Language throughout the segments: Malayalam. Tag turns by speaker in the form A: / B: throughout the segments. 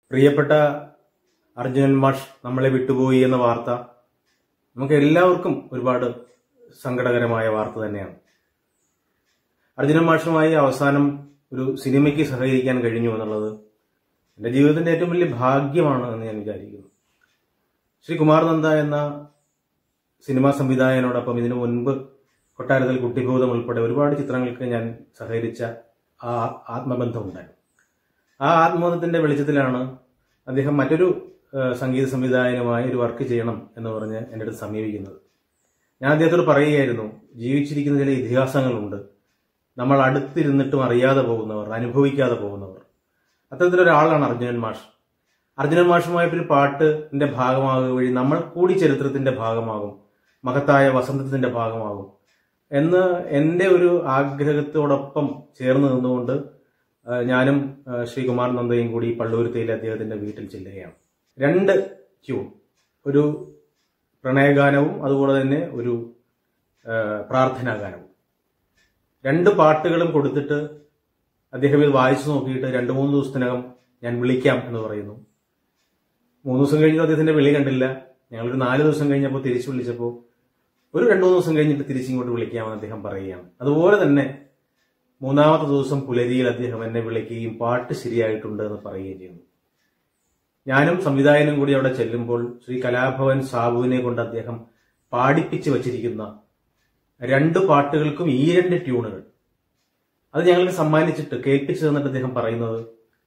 A: പ്രിയപ്പെട്ട അർജുനൻ മാഷ് നമ്മളെ വിട്ടുപോയി എന്ന വാർത്ത നമുക്ക് എല്ലാവർക്കും ഒരുപാട് സങ്കടകരമായ വാർത്ത തന്നെയാണ് അർജുനൻ മാഷുമായി അവസാനം ഒരു സിനിമയ്ക്ക് സഹകരിക്കാൻ കഴിഞ്ഞു എന്നുള്ളത് എൻ്റെ ജീവിതത്തിന്റെ ഏറ്റവും വലിയ ഭാഗ്യമാണ് എന്ന് ഞാൻ വിചാരിക്കുന്നു ശ്രീ കുമാർ നന്ദ എന്ന സിനിമാ സംവിധായകനോടൊപ്പം ഇതിനു മുൻപ് കൊട്ടാരത്തിൽ കുട്ടിബോധം ഉൾപ്പെടെ ഒരുപാട് ചിത്രങ്ങൾക്ക് ഞാൻ സഹകരിച്ച ആ ആത്മബന്ധമുണ്ടായിരുന്നു ആ ആത്മബന്ധത്തിന്റെ വെളിച്ചത്തിലാണ് അദ്ദേഹം മറ്റൊരു ഏഹ്, സംഗീത സംവിധായകനുമായി ഒരു വർക്ക് ചെയ്യണം എന്ന് പറഞ്ഞ് എൻ്റെ അടുത്ത് സമീപിക്കുന്നത് ഞാൻ അദ്ദേഹത്തോട് പറയുകയായിരുന്നു ജീവിച്ചിരിക്കുന്ന ചില ഇതിഹാസങ്ങളുണ്ട് നമ്മൾ അടുത്തിരുന്നിട്ടും അറിയാതെ പോകുന്നവർ അനുഭവിക്കാതെ പോകുന്നവർ അത്തരത്തിലൊരാളാണ് അർജുനൻ മാഷ് അർജുനൻ മാഷുമായിട്ടൊരു പാട്ടിന്റെ ഭാഗമാകുക വഴി നമ്മൾ കൂടി ചരിത്രത്തിന്റെ ഭാഗമാകും മഹത്തായ വസന്തത്തിന്റെ ഭാഗമാകും എന്ന് എൻ്റെ ഒരു ആഗ്രഹത്തോടൊപ്പം ചേർന്ന് നിന്നുകൊണ്ട് ആ, ഞാനും ആ, ശ്രീ കുമാർ നന്ദയും കൂടി പള്ളൂരുത്തയിലെ അദ്ദേഹത്തിന്റെ വീട്ടിൽ ചെല്ലുകയാണ് രണ്ട് ട്യൂൺ ഒരു പ്രണയഗാനവും അതുപോലെ തന്നെ ഒരു ആ, പ്രാർത്ഥനാ ഗാനവും രണ്ട് പാട്ടുകളും കൊടുത്തിട്ട് അദ്ദേഹം ഇത് വായിച്ചു നോക്കിയിട്ട് രണ്ട് മൂന്ന് ദിവസത്തിനകം ഞാൻ വിളിക്കാം എന്ന് പറയുന്നു മൂന്ന് ദിവസം കഴിഞ്ഞു അദ്ദേഹത്തിന്റെ വിളി കണ്ടില്ല ഞങ്ങളൊരു നാല് ദിവസം കഴിഞ്ഞപ്പോൾ തിരിച്ചു വിളിച്ചപ്പോൾ ഒരു രണ്ടു മൂന്ന് ദിവസം കഴിഞ്ഞിട്ട് തിരിച്ചിങ്ങോട്ട് വിളിക്കാമെന്ന് അദ്ദേഹം പറയുകയാണ് അതുപോലെ തന്നെ മൂന്നാമത്തെ ദിവസം പുലരിയിൽ അദ്ദേഹം എന്നെ വിളിക്കുകയും പാട്ട് ശരിയായിട്ടുണ്ട് എന്ന് പറയുകയും ചെയ്യുന്നു ഞാനും സംവിധായകനും കൂടി അവിടെ ചെല്ലുമ്പോൾ ശ്രീ കലാഭവൻ സാബുവിനെ കൊണ്ട് അദ്ദേഹം പാടിപ്പിച്ച് വച്ചിരിക്കുന്ന രണ്ട് പാട്ടുകൾക്കും ഈ രണ്ട് ട്യൂണുകൾ അത് ഞങ്ങൾക്ക് സമ്മാനിച്ചിട്ട് കേൾപ്പിച്ചു തന്നിട്ട് അദ്ദേഹം പറയുന്നത്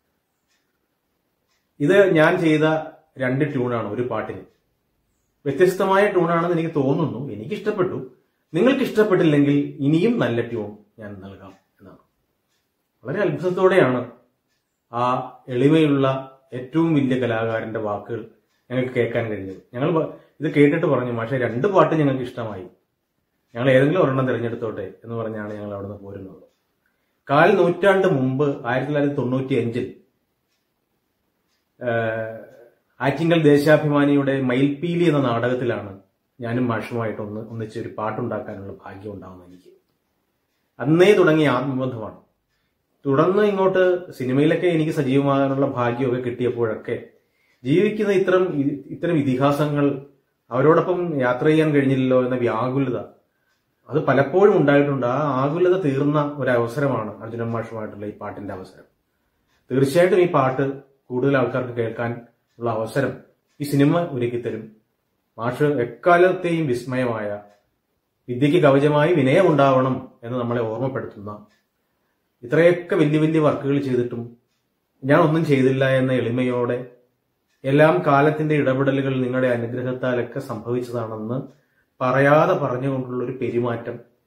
A: ഇത് ഞാൻ ചെയ്ത രണ്ട് ട്യൂണാണ് ഒരു പാട്ടിന് വ്യത്യസ്തമായ ട്യൂണാണെന്ന് എനിക്ക് തോന്നുന്നു എനിക്ക് ഇഷ്ടപ്പെട്ടു നിങ്ങൾക്ക് ഇഷ്ടപ്പെട്ടില്ലെങ്കിൽ ഇനിയും നല്ല ട്യൂൺ ഞാൻ നൽകാം എന്നാണ് വളരെ അത്ഭുതത്തോടെയാണ് ആ എളിമയുള്ള ഏറ്റവും വലിയ കലാകാരന്റെ വാക്കുകൾ ഞങ്ങൾക്ക് കേൾക്കാൻ കഴിഞ്ഞത് ഞങ്ങൾ പ- ഇത് കേട്ടിട്ട് പറഞ്ഞു പക്ഷേ രണ്ട് പാട്ട് ഞങ്ങൾക്ക് ഇഷ്ടമായി ഞങ്ങൾ ഏതെങ്കിലും ഒരെണ്ണം തിരഞ്ഞെടുത്തോട്ടെ എന്ന് പറഞ്ഞാണ് ഞങ്ങൾ അവിടെ നിന്ന് പോരുന്നത് കാൽ നൂറ്റാണ്ട് മുമ്പ് ആയിരത്തി തൊള്ളായിരത്തി തൊണ്ണൂറ്റി അഞ്ചിൽ ആറ്റിങ്കൽ ദേശാഭിമാനിയുടെ മയിൽപ്പീലി എന്ന നാടകത്തിലാണ് ഞാനും മാഷുമായിട്ട് ഒന്ന് ഒന്നിച്ച് ഒരു പാട്ടുണ്ടാക്കാനുള്ള ഭാഗ്യം ഉണ്ടാവുന്നത് എനിക്ക് അന്നേ തുടങ്ങിയ ആത്മബന്ധമാണ് തുടർന്ന് ഇങ്ങോട്ട് സിനിമയിലൊക്കെ എനിക്ക് സജീവമാകാനുള്ള ഭാഗ്യമൊക്കെ കിട്ടിയപ്പോഴൊക്കെ ജീവിക്കുന്ന ഇത്തരം ഇത്തരം ഇതിഹാസങ്ങൾ അവരോടൊപ്പം യാത്ര ചെയ്യാൻ കഴിഞ്ഞില്ലല്ലോ എന്ന വ്യാകുലത അത് പലപ്പോഴും ഉണ്ടായിട്ടുണ്ട് ആ ആകുലത തീർന്ന ഒരു അവസരമാണ് അർജുനൻ മാഷുമായിട്ടുള്ള ഈ പാട്ടിന്റെ അവസരം തീർച്ചയായിട്ടും ഈ പാട്ട് കൂടുതൽ ആൾക്കാർക്ക് കേൾക്കാൻ ഉള്ള അവസരം ഈ സിനിമ ഒരുക്കിത്തരും മാഷ് എക്കാലത്തെയും വിസ്മയമായ വിദ്യയ്ക്ക് കവചമായി വിനയമുണ്ടാവണം എന്ന് നമ്മളെ ഓർമ്മപ്പെടുത്തുന്ന ഇത്രയൊക്കെ വലിയ വലിയ വർക്കുകൾ ചെയ്തിട്ടും ഞാൻ ഒന്നും ചെയ്തില്ല എന്ന എളിമയോടെ എല്ലാം കാലത്തിന്റെ ഇടപെടലുകൾ നിങ്ങളുടെ അനുഗ്രഹത്താലൊക്കെ സംഭവിച്ചതാണെന്ന് പറയാതെ പറഞ്ഞുകൊണ്ടുള്ള ഒരു പെരുമാറ്റം